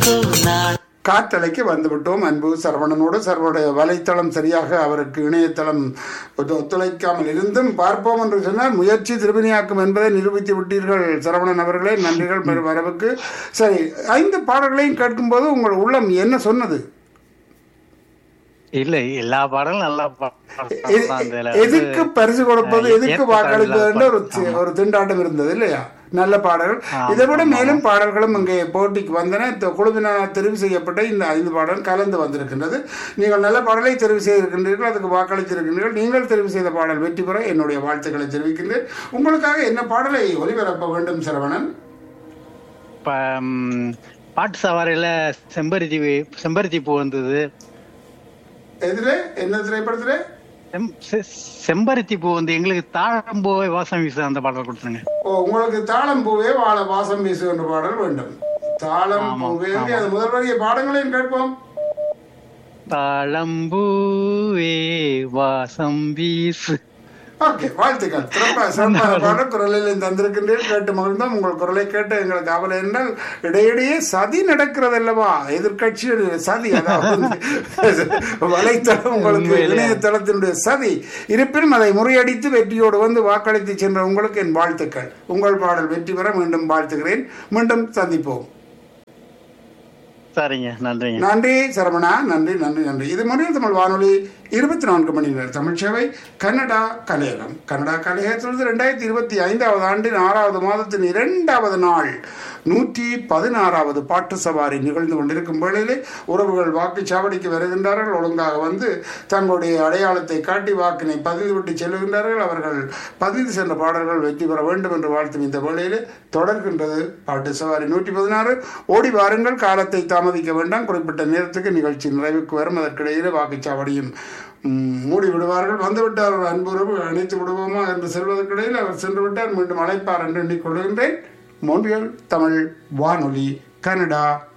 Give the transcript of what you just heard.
நமக்கு நாள் காற்றலைக்கு வந்துவிட்டோம் அன்பு சரவணனோடு சரவனுடைய வலைத்தளம் சரியாக அவருக்கு இணையதளம் ஒத்து- ஒத்துழைக்காமல் இருந்தும் பார்ப்போம் என்று சொன்னால் முயற்சி திருவினையாக்கும் என்பதை நிரூபித்து விட்டீர்கள் சரவணன் அவர்களே நன்றிகள் பெரு வரவுக்கு சரி ஐந்து பாடல்களையும் கேட்கும்போது உங்கள் உள்ளம் என்ன சொன்னது இல்ல எல்லா பாடலும் நல்லா எ- எதுக்கு பரிசு கொடுப்பது எதுக்கு வாக்களிப்பது என்று ஒரு தி- ஒரு திண்டாட்டம் இருந்தது இல்லையா நல்ல பாடல்கள் இதை விட மேலும் பாடல்களும் இங்கே போட்டிக்கு வந்தன இந்த குழுவினால் தெரிவு செய்யப்பட்ட இந்த ஐந்து பாடல் கலந்து வந்திருக்கின்றது நீங்கள் நல்ல பாடலை தெரிவு செய்திருக்கின்றீர்கள் அதுக்கு வாக்களித்திருக்கின்றீர்கள் நீங்கள் தெரிவு செய்த பாடல் வெற்றி பெற என்னுடைய வாழ்த்துக்களை தெரிவிக்கின்றேன் உங்களுக்காக என்ன பாடலை ஒலிபரப்ப வேண்டும் சரவணன் பாட்டு சவாரியில செம்பருத்தி செம்பருத்தி பூ வந்தது எதிரே என்ன திரைப்படத்திலே செம்- செ- செம்பருத்தி பூ வந்து எங்களுக்கு தாழம்பூவை வாசம் வீச அந்த பாடல் கொடுத்துருங்க ஓ உங்களுக்கு தாளம் பூவே வாழ வாசம் வீசு என்ற பாடல் வேண்டும் தாளம் பூவே அது முதல் வரிய பாடங்களையும் கேட்போம் தாழம்பூவே வாசம் வீசு ஓகே வாழ்த்துக்கள் சிறப்பாக சிறப்பாக பாட குரலில் தந்திருக்கின்றீர்கள் கேட்டு மகிழ்ந்தோம் உங்கள் குரலை கேட்டு எங்களுக்கு கவலை என்றால் இடையிடையே சதி நடக்கிறது அல்லவா எதிர்கட்சியுடைய சதி அதாவது வலைத்தளம் உங்களுக்கு இணையதளத்தினுடைய சதி இருப்பினும் அதை முறியடித்து வெற்றியோடு வந்து வாக்களித்து சென்ற உங்களுக்கு என் வாழ்த்துக்கள் உங்கள் பாடல் வெற்றி பெற மீண்டும் வாழ்த்துகிறேன் மீண்டும் சந்திப்போம் சரிங்க நன்றிங்க நன்றி சரவணா நன்றி நன்றி நன்றி இது மொழியில் தமிழ் வானொலி இருபத்தி நான்கு மணி நேர தமிழ் சேவை கன்னடா கலையகம் கன்னடா கலையகத்திலிருந்து ரெண்டாயிரத்தி இருபத்தி ஐந்தாவது ஆண்டின் ஆறாவது மாதத்தின் இரண்டாவது நாள் நூற்றி பதினாறாவது பாட்டு சவாரி நிகழ்ந்து கொண்டிருக்கும் வேளையிலே உறவுகள் வாக்குச்சாவடிக்கு வருகின்றார்கள் ஒழுங்காக வந்து தங்களுடைய அடையாளத்தை காட்டி வாக்கினை பதிவு விட்டு செல்லுகின்றார்கள் அவர்கள் பதிவு சென்ற பாடல்கள் வெற்றி பெற வேண்டும் என்று வாழ்த்தும் இந்த வேளையிலே தொடர்கின்றது பாட்டு சவாரி நூற்றி பதினாறு ஓடி வாருங்கள் காலத்தை தாமதிக்க வேண்டாம் குறிப்பிட்ட நேரத்துக்கு நிகழ்ச்சி நிறைவுக்கு வரும் அதற்கிடையிலே வாக்குச்சாவடியும் ம், மூடி விடுவார்கள் வந்துவிட்டார் ஒரு அன்புறவு அணைத்து விடுவோமா என்று செல்வதற்கிடையில் அவர் சென்று விட்டார் மீண்டும் அழைப்பார் என்று எண்ணிக்கொள்கின்றேன் மொன்றியல் தமிழ் வானொலி கனடா